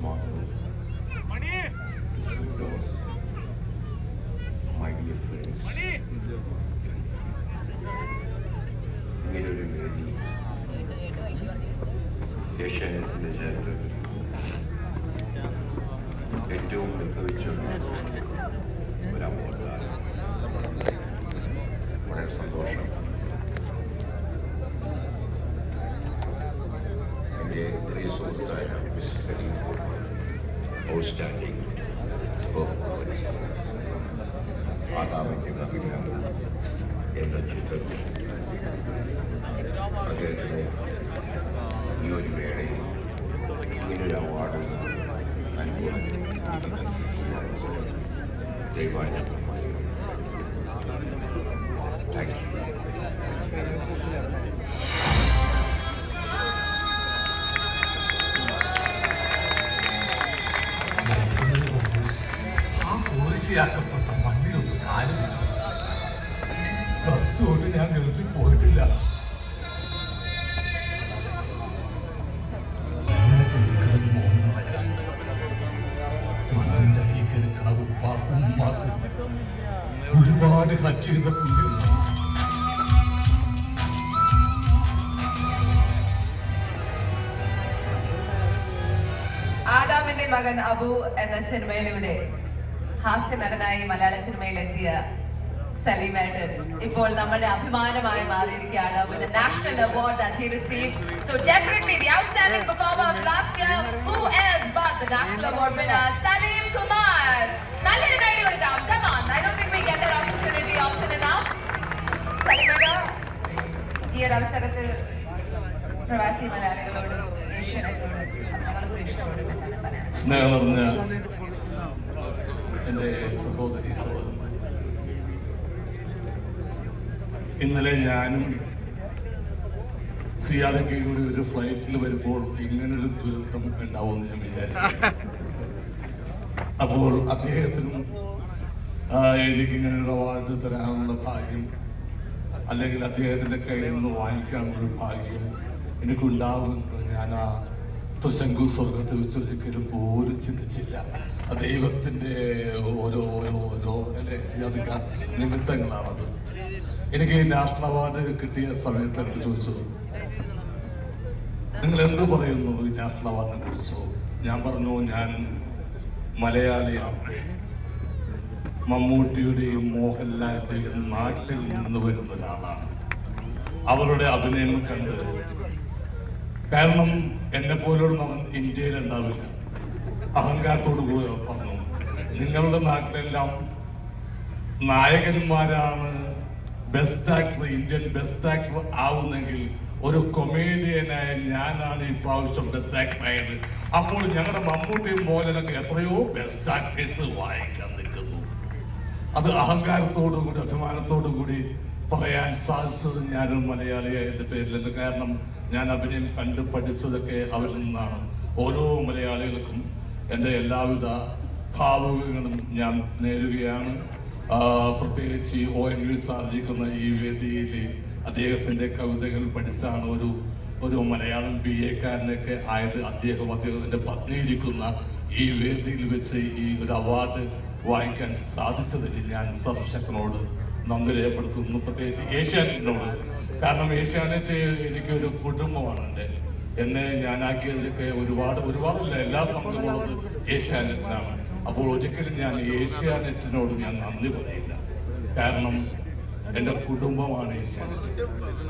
tomorrow. Those, my dear friends, ഇങ്ങനൊരു വേദി ഏഷ്യാനെറ്റിന്റെ ചരിത്രത്തിൽ ഏറ്റവും മികവിച്ചുള്ള ഒരു അവാർഡാണ് വളരെ സന്തോഷം എൻ്റെ പ്രിയ സുഹൃത്തായ മിസ്റ്റർ സലീം ഔട്ട്സ്റ്റാൻഡിംഗ് പെർഫോമൻസ് ആദാമിൻ്റെ കവിത എന്ന ചിത്രത്തിൽ അദ്ദേഹത്തിന് ഈ ഒരു വേളയിൽ ഇങ്ങനൊരു അവാർഡ് നൽകുവാൻ ദയവായി താങ്ക് യു ആ പോളിസിയാക്കപ്പെട്ട മണ്ണിലൊന്ന് കാലില്ല സത്യമായിട്ട് ഞാൻ ഗൾഫിൽ പോയിട്ടില്ല അങ്ങനെ ചിന്തിക്കുന്നത് മോഹങ്ങളാണ് മണ്ണിന്റെ അടിയിൽ കിടക്കണ ഉപ്പാക്കും ഉമ്മാക്കും ഒരുപാട് ഹജ്ജ് ചെയ്ത പുള്ളിയുണ്ട് ആദാമിന്റെ മകൻ അബു എന്ന സിനിമയിലൂടെ ഹാസ്യ നടനായി മലയാള സിനിമയിലെത്തിയ സലീമേട്ടൻ ഇപ്പോൾ നമ്മുടെ അഭിമാനമായി മാറിയിരിക്കുകയാണ് with the national award that he received. So definitely the outstanding performer of last year, who else but the national award winner, Salim Kumar. നല്ലൊരു കൈഡി കൊടുക്കാം. Come on, I don't think we get that opportunity often enough. സലീമേട്ട, ഈ ഒരു അവസരത്തിൽ പ്രവാസി മലയാളികളോടും ഏഷ്യാനെറ്റോടും നമ്മളോട് ഇഷ്ടപ്പെടും എന്നാണ് പറയാൻ സ്നേഹം നിറഞ്ഞ എൻ്റെ സഹോദരി സഹോദരന്മാർ ഇന്നലെ ഞാനും സിയാദയ്ക്ക് കൂടി ഒരു ഫ്ലൈറ്റിൽ വരുമ്പോൾ ഇങ്ങനൊരു ദുരന്തം ഉണ്ടാവുമെന്ന് ഞാൻ വിചാരിച്ചു അപ്പോൾ അദ്ദേഹത്തിനും ആ, എനിക്ക് ഇങ്ങനെ ഒരു അവാർഡ് തരാനുള്ള ഭാഗ്യം അല്ലെങ്കിൽ അദ്ദേഹത്തിന്റെ കയ്യിൽ നിന്ന് വാങ്ങിക്കാനുള്ള ഒരു ഭാഗ്യം എനിക്കുണ്ടാവുമെന്ന് ഞാൻ ആ തുശങ്കു സ്വർഗത്തിൽ വെച്ചൊരിക്കലും പോലും ചിന്തിച്ചില്ല ആ ദൈവത്തിന്റെ ഓരോ ഓരോ ഓരോ അല്ലെ അധിക നിമിത്തങ്ങളാണത് എനിക്ക് ഈ നാഷണൽ അവാർഡ് കിട്ടിയ സമയത്ത് എന്നോട് ചോദിച്ചു നിങ്ങൾ എന്ത് പറയുന്നു ഈ നാഷണൽ അവാർഡിനെ കുറിച്ചോ ഞാൻ പറഞ്ഞു ഞാൻ മലയാളിയാണ് മമ്മൂട്ടിയുടെയും മോഹൻലാലിന്റെയും നാട്ടിൽ നിന്ന് വരുന്ന ഒരാളാണ് അവരുടെ അഭിനയം കണ്ട് കാരണം എന്നെ പോലുള്ള അവൻ ഇന്ത്യയിൽ ഉണ്ടാവില്ല അഹങ്കാരത്തോട് കൂടി പറഞ്ഞു നിങ്ങളുടെ നാട്ടിലെല്ലാം നായകന്മാരാണ് best actor Indian best actor ആവുന്നെങ്കിൽ ഒരു കൊമേഡിയനായ ഞാനാണ് ഈ പ്രാവശ്യം ബെസ്റ്റ് ആക്ടർ ആയത് അപ്പോൾ ഞങ്ങളുടെ മമ്മൂട്ടിയും മോഹൻലാലൊക്കെ എത്രയോ ബെസ്റ്റ് ആക്ടേഴ്സ് വായിക്കാൻ നിൽക്കുന്നു അത് അഹങ്കാരത്തോടു കൂടി അഭിമാനത്തോടു കൂടി പറയാൻ സാധിച്ചത് ഞാനൊരു മലയാളിയായതിന്റെ പേരിലല്ല കാരണം ഞാൻ അഭിനയം കണ്ട് പഠിച്ചതൊക്കെ അവരിൽ നിന്നാണ് ഓരോ മലയാളികൾക്കും എൻ്റെ എല്ലാവിധ ഭാവുകങ്ങളും ഞാൻ നേരുകയാണ് ആ, പ്രത്യേകിച്ച് ഈ ഒ എൻ വി സാധിക്കുന്ന ഈ വേദിയിൽ അദ്ദേഹത്തിന്റെ കവിതകൾ പഠിച്ചാണ് ഒരു ഒരു മലയാളം ബി എക്കാരനൊക്കെ ആയത് അദ്ദേഹം അദ്ദേഹത്തിന്റെ പത്നിയിരിക്കുന്ന ഈ വേദിയിൽ വെച്ച് ഈ ഒരു അവാർഡ് വാങ്ങിക്കാൻ സാധിച്ചതിൽ ഞാൻ സർവശക്തനോട് നന്ദി രേഖപ്പെടുത്തുന്നു പ്രത്യേകിച്ച് ഏഷ്യാനെറ്റിനോട് കാരണം ഏഷ്യാനെറ്റ് എനിക്കൊരു കുടുംബമാണ് എൻ്റെ എന്നെ ഞാനാക്കിയതൊക്കെ ഒരുപാട് ഒരുപാടല്ല എല്ലാ പങ്കുമുള്ളത് ഏഷ്യാനെറ്റിനാണ് അപ്പോൾ ഒരിക്കലും ഞാൻ ഏഷ്യാനെറ്റിനോട് ഞാൻ നന്ദി പറയില്ല കാരണം എൻ്റെ കുടുംബമാണ് ഏഷ്യാനെറ്റ്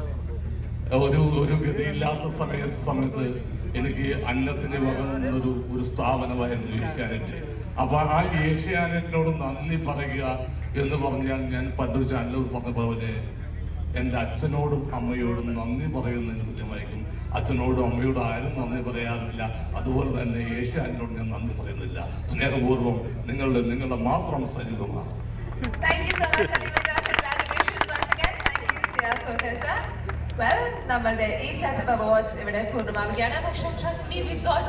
ഒരു ഒരു ഗതിയില്ലാത്ത സമയത്ത് സമയത്ത് എനിക്ക് അന്നത്തിന് വകന്നൊരു ഒരു സ്ഥാപനമായിരുന്നു ഏഷ്യാനെറ്റ് അപ്പൊ ആ ഏഷ്യാനെറ്റിനോട് നന്ദി പറയുക എന്ന് പറഞ്ഞാൽ ഞാൻ പണ്ടൊരു ചാനലിൽ പറഞ്ഞ പോലെ എൻ്റെ അച്ഛനോടും അമ്മയോടും നന്ദി പറയുന്നതിന് തുല്യമായിരിക്കും അച്ഛനോടും അമ്മയോടും ആരും നന്ദി പറയാറില്ല അതുപോലെ തന്നെ ഏഷ്യാനെറ്റിനോട് ഞാൻ നന്ദി പറയുന്നില്ല സ്നേഹപൂർവ്വം നിങ്ങളുടെ നിങ്ങളുടെ മാത്രം സരിതമാണ് Thank you so much, Salimata. Congratulations once again. Thank you, Siya Professor. Well, നമ്മളുടെ ഈ സെറ്റ് ഓഫ് അവാർഡ്സ് ഇവിടെ പൂർണ്ണമാവുകയാണ് പക്ഷേ ട്രസ്റ്റ് മീ വി ഗോട്ട്